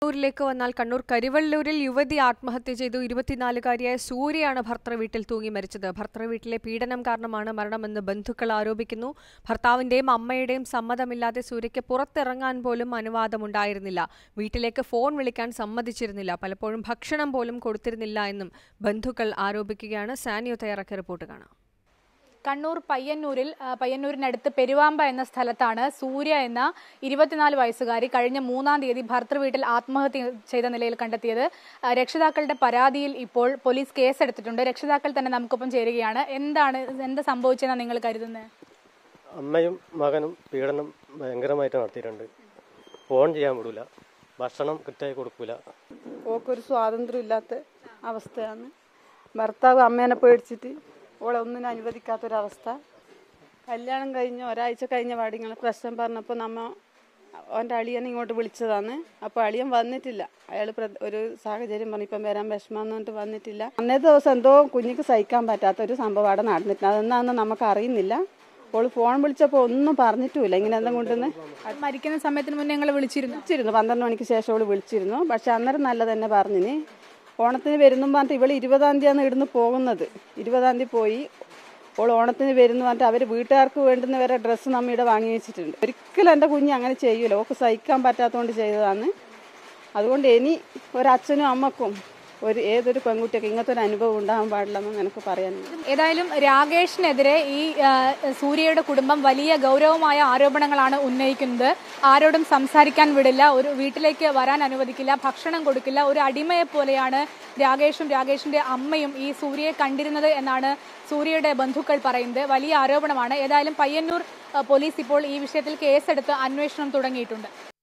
കണ്ണൂരിലേക്ക് വന്നാൽ കണ്ണൂർ കരിവള്ളൂരിൽ യുവതി ആത്മഹത്യ ചെയ്തു ഇരുപത്തിനാലുകാരിയായ സൂര്യയാണ് ഭർത്തൃ വീട്ടിൽ തൂങ്ങി മരിച്ചത് ഭർത്തൃ വീട്ടിലെ പീഡനം കാരണമാണ് മരണമെന്ന് ബന്ധുക്കൾ ആരോപിക്കുന്നു ഭർത്താവിന്റെയും അമ്മയുടെയും സമ്മതമില്ലാതെ സൂര്യയ്ക്ക് പുറത്തിറങ്ങാൻ പോലും അനുവാദമുണ്ടായിരുന്നില്ല വീട്ടിലേക്ക് ഫോൺ വിളിക്കാൻ സമ്മതിച്ചിരുന്നില്ല പലപ്പോഴും ഭക്ഷണം പോലും കൊടുത്തിരുന്നില്ല എന്നും ബന്ധുക്കൾ ആരോപിക്കുകയാണ് സാനിയോ തയ്യാറാക്കിയ റിപ്പോർട്ട് കാണാം കണ്ണൂർ പയ്യന്നൂരിൽ ആ, പയ്യന്നൂരിനടുത്ത് പെരുവാമ്പ എന്ന സ്ഥലത്താണ് സൂര്യ എന്ന ഇരുപത്തിനാല് വയസ്സുകാരി കഴിഞ്ഞ മൂന്നാം തീയതി ഭർത്തൃ വീട്ടിൽ ആത്മഹത്യ ചെയ്ത നിലയിൽ കണ്ടെത്തിയത് ആ, രക്ഷിതാക്കളുടെ പരാതിയിൽ ഇപ്പോൾ പോലീസ് കേസെടുത്തിട്ടുണ്ട് രക്ഷിതാക്കൾ തന്നെ നമുക്കൊപ്പം ചേരുകയാണ് എന്താണ് എന്താ സംഭവിച്ചതെന്നാണ് നിങ്ങൾ കരുതുന്നത് അമ്മയും മകനും പീഡനം ഭയങ്കരമായിട്ട് നടത്തിയിട്ടുണ്ട് ഫോൺ ചെയ്യാൻ വിടൂല ഭക്ഷണം കൃത്യമായി കൊടുക്കൂല ഓക്കൊരു സ്വാതന്ത്ര്യം ഇല്ലാത്ത അവസ്ഥയാണ് ഭർത്താവ് അമ്മേനെ പേടിച്ചിട്ട് ഓളെ ഒന്നിനും അനുവദിക്കാത്തൊരവസ്ഥ കല്യാണം കഴിഞ്ഞ് ഒരാഴ്ച കഴിഞ്ഞ പാടിങ്ങൾ പ്രശ്നം പറഞ്ഞപ്പോൾ നമ്മ അവൻ്റെ അളിയനെ ഇങ്ങോട്ട് വിളിച്ചതാണ് അപ്പോൾ അളിയൻ വന്നിട്ടില്ല അയാൾ ഒരു സാഹചര്യം പറഞ്ഞു ഇപ്പം വരാൻ വിഷമം പറഞ്ഞിട്ട് വന്നിട്ടില്ല അന്നത്തെ ദിവസം എന്തോ കുഞ്ഞിക്ക് സഹിക്കാൻ പറ്റാത്ത ഒരു സംഭവം അവിടെ നടന്നിട്ടുണ്ട് അതെന്താണെന്ന് നമുക്ക് അറിയുന്നില്ല ഓൾ ഫോൺ വിളിച്ചപ്പോൾ ഒന്നും പറഞ്ഞിട്ടുമില്ല ഇങ്ങനെ എന്താ കൊണ്ടുവന്ന് മരിക്കുന്ന സമയത്തിന് മുന്നേ ഞങ്ങൾ വിളിച്ചിരുന്നു വിളിച്ചിരുന്നു പന്ത്രണ്ട് മണിക്ക് ശേഷം അവള് വിളിച്ചിരുന്നു പക്ഷെ അന്നേരം നല്ല തന്നെ പറഞ്ഞിന് ഓണത്തിന് വരുന്നു പറഞ്ഞിട്ട് ഇവള് ഇരുപതാം തീയതിയാണ് ഇവിടുന്ന് പോകുന്നത് ഇരുപതാം തീയതി പോയി ഓൾ ഓണത്തിന് വരുന്നു പറഞ്ഞിട്ട് അവർ വീട്ടുകാർക്ക് വേണ്ടുന്ന വരെ ഡ്രസ്സ് നമ്മ ഇവിടെ വാങ്ങി വെച്ചിട്ടുണ്ട് ഒരിക്കലും എൻ്റെ കുഞ്ഞ് അങ്ങനെ ചെയ്യൂല ഓക്ക് സഹിക്കാൻ പറ്റാത്തതുകൊണ്ട് ചെയ്തതാണ് അതുകൊണ്ട് ഇനി ഒരച്ഛനും അമ്മക്കും ഒരു ഏതൊരു പെൺകുട്ടിയൊക്കെ ഇങ്ങനത്തെ ഒരു അനുഭവം ഉണ്ടാകാൻ പാടില്ലെന്ന് എനിക്ക് പറയാനുണ്ട് ഏതായാലും രാകേഷിനെതിരെ ഈ ആ, സൂര്യയുടെ കുടുംബം വലിയ ഗൗരവമായ ആരോപണങ്ങളാണ് ഉന്നയിക്കുന്നത് ആരോടും സംസാരിക്കാൻ വിടില്ല ഒരു വീട്ടിലേക്ക് വരാൻ അനുവദിക്കില്ല ഭക്ഷണം കൊടുക്കില്ല ഒരു അടിമയെ പോലെയാണ് രാകേഷും രാകേഷിന്റെ അമ്മയും ഈ സൂര്യയെ കണ്ടിരുന്നത് എന്നാണ് സൂര്യയുടെ ബന്ധുക്കൾ പറയുന്നത് വലിയ ആരോപണമാണ് ഏതായാലും പയ്യന്നൂർ ആ, പോലീസ് ഇപ്പോൾ ഈ വിഷയത്തിൽ കേസെടുത്ത് അന്വേഷണം തുടങ്ങിയിട്ടുണ്ട്